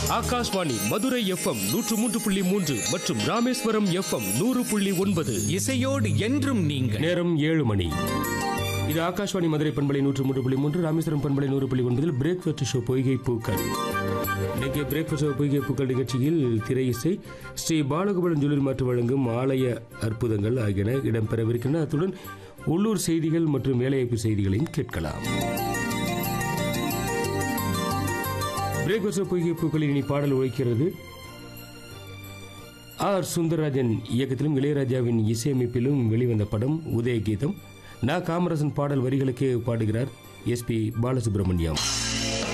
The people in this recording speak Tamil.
ஆகாஷ்வாணி மதுரை எஃப்எம் நூற்று மூன்று புள்ளி மூன்று மற்றும் ராமேஸ்வரம் எஃப்எம் நூறு புள்ளி ஒன்பது இசையோடு என்றும் நீங்கள் நேரம் ஏழு மணி இது ஆகாஷ்வாணி மதுரை பண்பலை நூற்று மூன்று புள்ளி மூன்று ராமேஸ்வரம் பண்பலை நூறு புள்ளி ஒன்பதில் பிரேக்ஃபாஸ்ட் ஷோ பொய்கை பூக்கள் இன்னைக்கு பிரேக்ஃபாஸ்ட் ஷோ பொய்கை பூக்கள் நிகழ்ச்சியில் திரை இசை ஸ்ரீ பாலகோபாலன் ஜுவல்லரி மாற்று வழங்கும் ஆலய அற்புதங்கள் ஆகியன இடம்பெறவிருக்கின்றன அத்துடன் உள்ளூர் செய்திகள் மற்றும் வேலைவாய்ப்பு செய்திகளையும் கேட்கலாம் பிரேக்ஃபாஸ்ட் ஷோ பொய்கை பூக்களில் இனி பாடல் உழைக்கிறது ஆர் சுந்தரராஜன் இயக்கத்திலும் இளையராஜாவின் இசையமைப்பிலும் வெளிவந்த படம் உதயகீதம் நா காமராசன் பாடல் வரிகளுக்கு பாடுகிறார் எஸ்பி பாலசுப்ரமணியம்